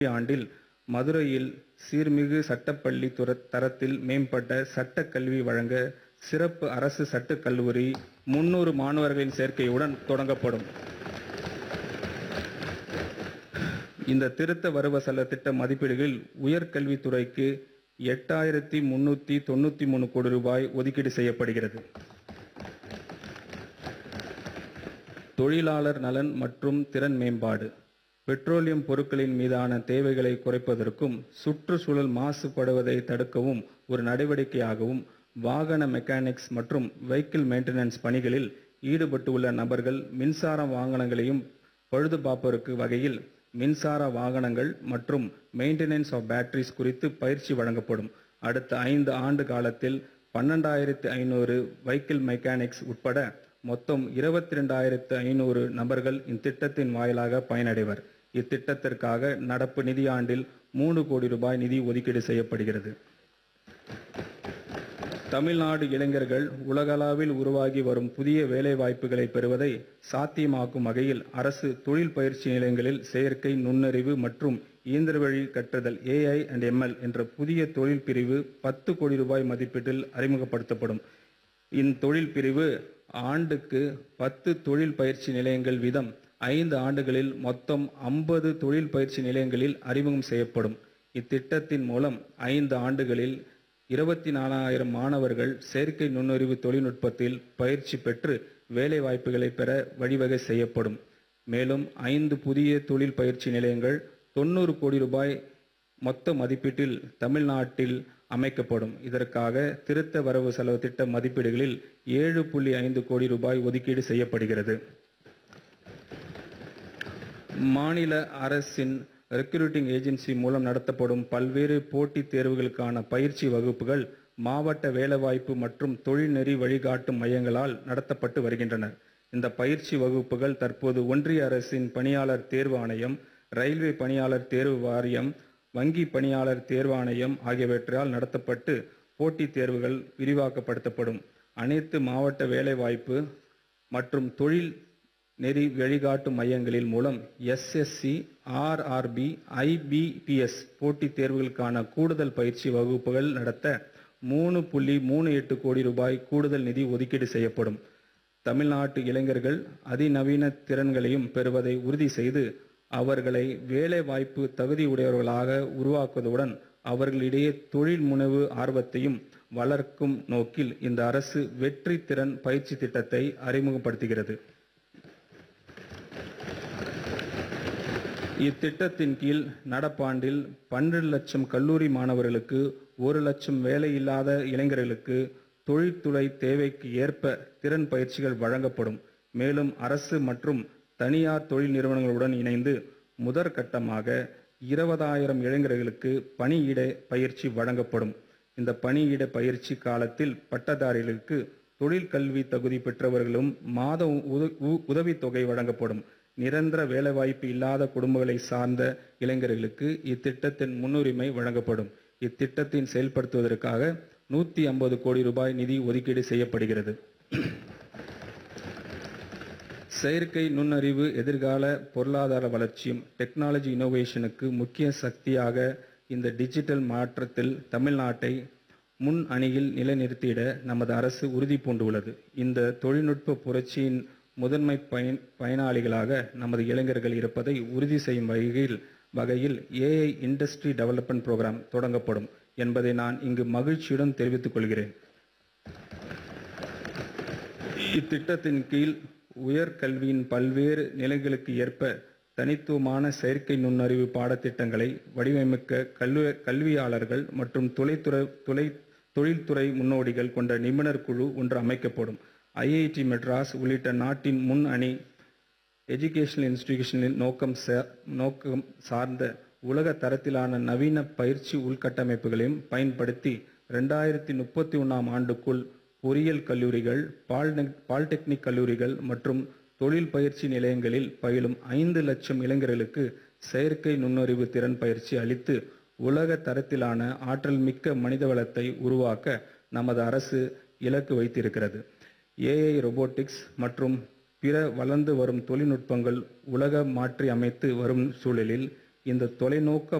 ஆண்டில் மதுரையில் சீர்மிகு சட்டப்பள்ளி துர தரத்தில் மேம்பட்ட சட்டக் கல்வி வழங்க சிறப்பு அரசு சட்டக் கல்லூரி முன்னூறு மாணவர்களின் சேர்க்கையுடன் தொடங்கப்படும் இந்த திருத்த வரவு செலவு திட்ட மதிப்பீடுகளில் உயர்கல்வித்துறைக்கு எட்டாயிரத்தி முன்னூத்தி தொண்ணூத்தி மூணு கோடி ரூபாய் ஒதுக்கீடு செய்யப்படுகிறது தொழிலாளர் நலன் மற்றும் திறன் மேம்பாடு பெட்ரோலியம் பொருட்களின் மீதான தேவைகளை குறைப்பதற்கும் சுற்றுச்சூழல் மாசுபடுவதை தடுக்கவும் ஒரு நடவடிக்கையாகவும் வாகன மெக்கானிக்ஸ் மற்றும் வெஹிக்கிள் மெயின்டெனன்ஸ் பணிகளில் ஈடுபட்டுள்ள நபர்கள் மின்சார வாகனங்களையும் பழுது பார்ப்பதற்கு வகையில் மின்சார வாகனங்கள் மற்றும் மெயின்டெனன்ஸ் ஆஃப் பேட்டரிஸ் குறித்து பயிற்சி வழங்கப்படும் அடுத்த ஐந்து ஆண்டு காலத்தில் பன்னெண்டாயிரத்து ஐநூறு வெஹிக்கிள் மெக்கானிக்ஸ் உட்பட மொத்தம் இருபத்தி ரெண்டாயிரத்து ஐநூறு நபர்கள் இத்திட்டத்தின் வாயிலாக பயனடைவர் இத்திட்டத்திற்காக நடப்பு நிதியாண்டில் மூன்று கோடி ரூபாய் நிதி ஒதுக்கீடு செய்யப்படுகிறது தமிழ்நாடு இளைஞர்கள் உலகளவில் உருவாகி வரும் புதிய வேலை வாய்ப்புகளை பெறுவதை சாத்தியமாக்கும் வகையில் அரசு தொழில் பயிற்சி நிலையங்களில் செயற்கை நுண்ணறிவு மற்றும் இயந்திர வழி கற்றுதல் ஏஐ அண்ட் எம்எல் என்ற புதிய தொழில் பிரிவு பத்து கோடி ரூபாய் மதிப்பீட்டில் அறிமுகப்படுத்தப்படும் இத்தொழில் பிரிவு ஆண்டுக்கு பத்து தொழில் பயிற்சி நிலையங்கள் வீதம் ஐந்து ஆண்டுகளில் மொத்தம் ஐம்பது தொழில் பயிற்சி நிலையங்களில் அறிமுகம் செய்யப்படும் இத்திட்டத்தின் மூலம் ஐந்து ஆண்டுகளில் இருபத்தி நாலாயிரம் மாணவர்கள் செயற்கை நுண்ணறிவு தொழில்நுட்பத்தில் பயிற்சி பெற்று வேலை வாய்ப்புகளை பெற வழிவகை செய்யப்படும் மேலும் ஐந்து புதிய தொழில் பயிற்சி நிலையங்கள் தொண்ணூறு கோடி ரூபாய் மொத்த மதிப்பீட்டில் தமிழ்நாட்டில் அமைக்கப்படும் இதற்காக திருத்த வரவு செலவு திட்ட மதிப்பீடுகளில் ஏழு புள்ளி ஐந்து கோடி ரூபாய் ஒதுக்கீடு செய்யப்படுகிறது மாநில அரசின் ரெக்ரூட்டிங் ஏஜென்சி மூலம் நடத்தப்படும் பல்வேறு போட்டித் தேர்வுகளுக்கான பயிற்சி வகுப்புகள் மாவட்ட வேலைவாய்ப்பு மற்றும் தொழில்நெறி வழிகாட்டும் மையங்களால் நடத்தப்பட்டு வருகின்றன இந்த பயிற்சி வகுப்புகள் தற்போது ஒன்றிய அரசின் பணியாளர் தேர்வு ஆணையம் ரயில்வே பணியாளர் தேர்வு வாரியம் வங்கி பணியாளர் தேர்வாணையம் ஆகியவற்றால் நடத்தப்பட்டு போட்டித் தேர்வுகள் விரிவாக்கப்படுத்தப்படும் அனைத்து மாவட்ட வேலைவாய்ப்பு மற்றும் தொழில் நெறி வழிகாட்டும் மையங்களில் மூலம் எஸ்எஸ்சி ஆர்ஆர்பி ஐபிபிஎஸ் போட்டித் தேர்வுகளுக்கான கூடுதல் பயிற்சி வகுப்புகள் நடத்த மூணு புள்ளி மூணு எட்டு கோடி ரூபாய் கூடுதல் நிதி ஒதுக்கீடு செய்யப்படும் தமிழ்நாட்டு இளைஞர்கள் அதிநவீன திறன்களையும் பெறுவதை உறுதி செய்து அவர்களை வேலை வாய்ப்பு தகுதியுடையவர்களாக உருவாக்குவதுடன் அவர்களிடையே தொழில் முனைவு ஆர்வத்தையும் வளர்க்கும் நோக்கில் இந்த அரசு வெற்றி திறன் பயிற்சி திட்டத்தை அறிமுகப்படுத்துகிறது இத்திட்டத்தின் கீழ் நடப்பாண்டில் பன்னிரண்டு லட்சம் கல்லூரி மாணவர்களுக்கு ஒரு லட்சம் வேலையில்லாத இளைஞர்களுக்கு தொழில்துறை தேவைக்கு ஏற்ப திறன் பயிற்சிகள் வழங்கப்படும் மேலும் அரசு மற்றும் தனியார் தொழில் நிறுவனங்களுடன் இணைந்து முதற்கட்டமாக இருபதாயிரம் இளைஞர்களுக்கு பணியிட பயிற்சி வழங்கப்படும் இந்த பணியிட பயிற்சி காலத்தில் பட்டதாரிகளுக்கு தொழில் கல்வி தகுதி பெற்றவர்களும் மாத உத- உ- உதவித்தொகை வழங்கப்படும் நிரந்தர வேலைவாய்ப்பு இல்லாத குடும்பங்களை சார்ந்த இளைஞர்களுக்கு இத்திட்டத்தின் முன்னுரிமை வழங்கப்படும் இத்திட்டத்தின் செயல்படுத்துவதற்காக நூத்தி ஐம்பது கோடி ரூபாய் நிதி ஒதுக்கீடு செய்யப்படுகிறது செயற்கை நுண்ணறிவு எதிர்கால பொருளாதார வளர்ச்சியும் டெக்னாலஜி இனோவேஷனுக்கு முக்கிய சக்தியாக இந்த டிஜிட்டல் மாற்றத்தில் தமிழ்நாட்டை முன் அணியில் நிலைநிறுத்திட நமது அரசு உறுதி பூண்டுள்ளது இந்த தொழில்நுட்ப புரட்சியின் முதன்மை பயன் பயனாளிகளாக நமது இளைஞர்கள் இருப்பதை உறுதி செய்யும் வகையில் வகையில் ஏஐ இண்டஸ்ட்ரி டெவலப்மெண்ட் புரோகிராம் தொடங்கப்படும் என்பதை நான் இங்கு மகிழ்ச்சியுடன் தெரிவித்துக் கொள்கிறேன் இத்திட்டத்தின் கீழ் உயர்கல்வியின் பல்வேறு நிலைகளுக்கு ஏற்ப தனித்துவமான செயற்கை நுண்ணறிவு பாடத்திட்டங்களை வடிவமைக்க கல்வி கல்வியாளர்கள் மற்றும் தொலைத்துறை துறை தொழில்துறை முன்னோடிகள் கொண்ட நிபுணர் குழு ஒன்று அமைக்கப்படும் ஐஐடி மெட்ராஸ் உள்ளிட்ட நாட்டின் முன் அணி எஜுகேஷனல் இன்ஸ்டிடியூஷனின் நோக்கம் சா- நோக்கம் சார்ந்த உலக தரத்திலான நவீன பயிற்சி உள்கட்டமைப்புகளையும் பயன்படுத்தி ரெண்டாயிரத்தி முப்பத்தி ஒன்றாம் ஆண்டுக்குள் பொறியியல் கல்லூரிகள் பால்டெக் பாலிடெக்னிக் கல்லூரிகள் மற்றும் தொழில் பயிற்சி நிலையங்களில் பயிலும் ஐந்து லட்சம் இளைஞர்களுக்கு செயற்கை நுண்ணறிவு திறன் பயிற்சி அளித்து உலக தரத்திலான ஆற்றல் மிக்க மனிதவளத்தை உருவாக்க நமது அரசு இலக்கு வைத்திருக்கிறது ஏஐ robotics மற்றும் பிற வளர்ந்து வரும் தொழில்நுட்பங்கள் உலக மாற்றி அமைத்து வரும் சூழலில் இந்த தொலைநோக்க